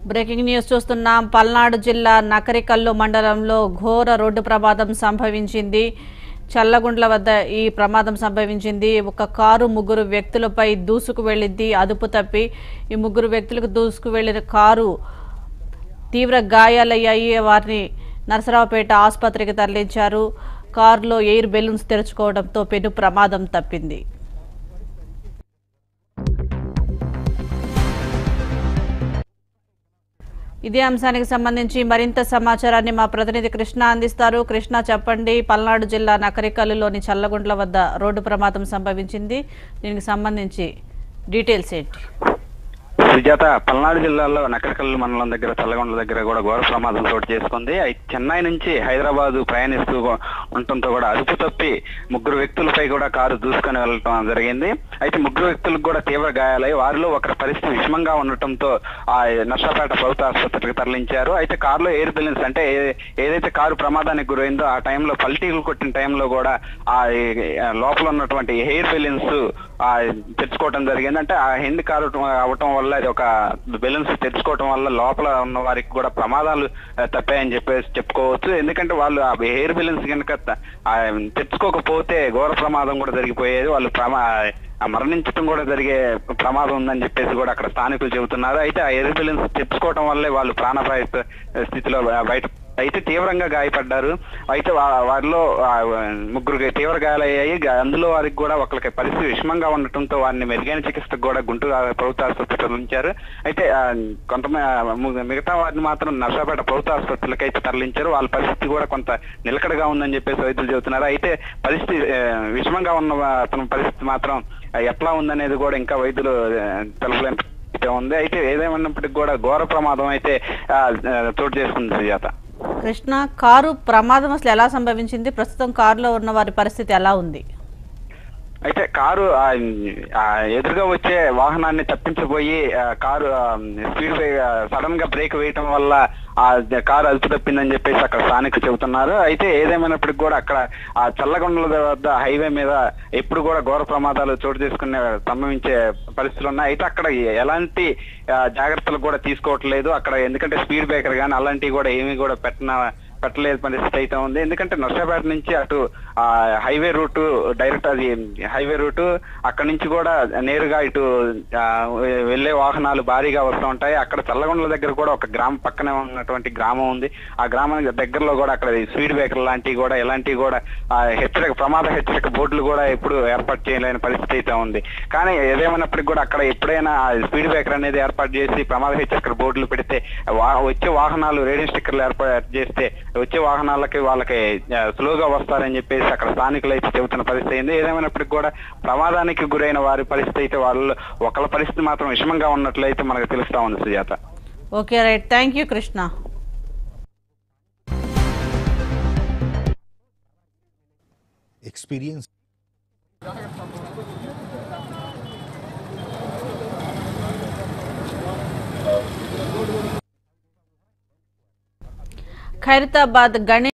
breaking news చూస్తున్నాం పల్నాడు జిల్లా నకరికల్లు మండలంలో ఘోర రోడ్డు ప్రమాదం సంభవించింది చల్లగుండ్ల వద్ద ఈ ప్రమాదం సంభవించింది ఒక కారు ముగ్గురు వ్యక్తులపై దూసుకు వెళ్ళింది అదుపు తప్పి ఈ ముగ్గురు వ్యక్తులకు దూసుకు వెళ్ళిన కారు తీవ్ర గాయాలయ్యాయి వారిని నరసరావుపేట ఆసుపత్రికి తరలించారు కారులో ఎయిర్ బెలూన్స్ తెరుచుకోవడంతో పెను ప్రమాదం తప్పింది ఇదే అంశానికి సంబంధించి మరింత సమాచారాన్ని మా ప్రతినిధి కృష్ణ అందిస్తారు కృష్ణ చెప్పండి పల్నాడు జిల్లా నకరికల్లులోని చల్లగుండ్ల వద్ద రోడ్డు ప్రమాదం సంభవించింది దీనికి సంబంధించి డీటెయిల్స్ ఏంటి సుజాత పల్నాడు జిల్లాలో నకరకల్లు మండలం దగ్గర చల్లగొండ దగ్గర కూడా ఘోర ప్రమాదం చోటు చేసుకుంది అయితే చెన్నై నుంచి హైదరాబాద్ ప్రయాణిస్తూ గో- ఉండటంతో కూడా అదుపు తప్పి ముగ్గురు వ్యక్తులపై కూడా కారు దూసుకొని వెళ్ళటం జరిగింది అయితే ముగ్గురు వ్యక్తులకు కూడా తీవ్ర గాయాలై వారిలో ఒకరి పరిస్థితి విషమంగా ఉండటంతో ఆ నర్సాపేట ప్రభుత్వ ఆసుపత్రికి తరలించారు అయితే కారులో ఎయిర్ బెలూన్స్ అంటే ఏ- ఏదైతే కారు ప్రమాదానికి గురైందో ఆ టైంలో పల్టీలు కొట్టిన టైంలో కూడా ఆ ఈ- ఆ లోపల ఉన్నటువంటి ఎయిర్ బెలూన్స్ ఆ తెచ్చుకోవటం జరిగింది అంటే ఆ హెండ్ కారు అవటం వల్ల అది ఒక బెలూన్స్ తెచ్చుకోవటం వల్ల లోపల ఉన్న వారికి కూడా ప్రమాదాలు ఆ, తప్పాయని చెప్పేసి చెప్పుకోవచ్చు ఎందుకంటే వాళ్ళు ఆ ఎయిర్ బెలూన్స్ కనుక త- ఆ, తెచ్చుకోకపోతే ఘోర ప్రమాదం కూడా జరిగిపోయేది వాళ్ళు ప్రమా ఆ మరణించడం కూడా జరిగే ప్రమాదం ఉందని చెప్పేసి కూడా అక్కడ స్థానికులు చెబుతున్నారు అయితే ఆ ఎయిర్ బెలూన్స్ తెచ్చుకోవటం వల్లే వాళ్ళు ప్రాణాపాయ స్థితిలో బయట అయితే తీవ్రంగా గాయపడ్డారు అయితే వా- వారిలో ఆ, ముగ్గురికి తీవ్ర గాయాలయ్యాయి గా- అందులో వారికి కూడా ఒకరికి పరిస్థితి విషమంగా ఉండటంతో వారిని మెరుగైన చికిత్సకు కూడా గుంటూరు ఆ ప్రభుత్వ ఆసుపత్రికి ఉంచారు అయితే ఆ, కొంతమంది మిగతా వారిని మాత్రం నర్సాపేట ప్రభుత్వ ఆసుపత్రులకు అయితే తరలించారు వాళ్ళ పరిస్థితి కూడా కొంత నిలకడగా ఉందని చెప్పేసి వైద్యులు చెబుతున్నారు అయితే పరిస్థితి ఆ, విషమంగా ఉన్న వా- అతని పరిస్థితి మాత్రం ఆ, ఎట్లా ఉందనేది కూడా ఇంకా వైద్యులు ఆ, తెలపలేని పరిస్థితి ఉంది అయితే ఏదేమన్నప్పటికీ కూడా ఘోర ప్రమాదం అయితే ఆ, ఆ, చోటు చేసుకుంది సుజాత కృష్ణ కారు ప్రమాదం అసలు ఎలా సంభవించింది ప్రస్తుతం కారులో ఉన్న వారి పరిస్థితి ఎలా ఉంది అయితే కారు ఆ, ఆ, ఎదురుగా వచ్చే వాహనాన్ని తప్పించబోయి ఆ, కారు స్పీడ్ సడన్ గా బ్రేక్ వేయటం వల్ల ఆ ద- కారు అదుపు తప్పిందని చెప్పేసి అక్కడ స్థానికులు చెబుతున్నారు అయితే ఏదేమైనప్పటికీ కూడా అక్కడ ఆ చల్లగొండల వద్ద హైవే మీద ఎప్పుడు కూడా ఘోర ప్రమాదాలు చోటు చేసుకునే సంభవించే పరిస్థితులు ఉన్నాయి అయితే అక్కడ ఎలాంటి ఆ, జాగ్రత్తలు కూడా తీసుకోవట్లేదు అక్కడ ఎందుకంటే స్పీడ్ బ్రేకర్ కానీ అలాంటివి కూడా ఏమీ కూడా పెట్టిన పెట్టలేదు పరిస్థితి అయితే ఉంది ఎందుకంటే నర్సాపేట నుంచి అటు ఆ హైవే రూట్ డైరెక్ట్ అది హైవే రూట్ అక్కడ నుంచి కూడా నేరుగా ఇటు ఆ, వెళ్ళే వాహనాలు భారీగా వస్తూ ఉంటాయి అక్కడ చల్లగొండల దగ్గర కూడా ఒక గ్రామం పక్కనే ఉన్నటువంటి గ్రామం ఉంది ఆ గ్రామానికి దగ్గరలో కూడా అక్కడ స్పీడ్ బ్రేకర్ లాంటివి కూడా ఇలాంటివి కూడా ఆ, హెచ్చరిక ప్రమాద హెచ్చరిక బోర్డులు కూడా ఎప్పుడు ఏర్పాటు చేయలేని పరిస్థితి అయితే ఉంది కానీ ఏదేమైనప్పటికీ కూడా అక్కడ ఎప్పుడైనా స్పీడ్ బ్రేకర్ అనేది ఏర్పాటు చేసి ప్రమాద హెచ్చరిక బోర్డులు పెడితే వా- వచ్చే వాహనాలు రేడియో స్టిక్కర్లు ఏర్పాటు చేస్తే వచ్చే వాహనాలకి వాళ్ళకి ఆ, స్లోగా వస్తారని చెప్పేసి అక్కడ స్థానికులు అయితే చెబుతున్న పరిస్థితి అయింది ఏదేమైనప్పటికీ కూడా ప్రమాదానికి గురైన వారి పరిస్థితి అయితే వాళ్ళు ఒకళ్ళ పరిస్థితి మాత్రం విషమంగా ఉన్నట్లయితే మనకు తెలుస్తా ఉంది Sujatha okay right thank you Krishna experience Khairatabad Ganesh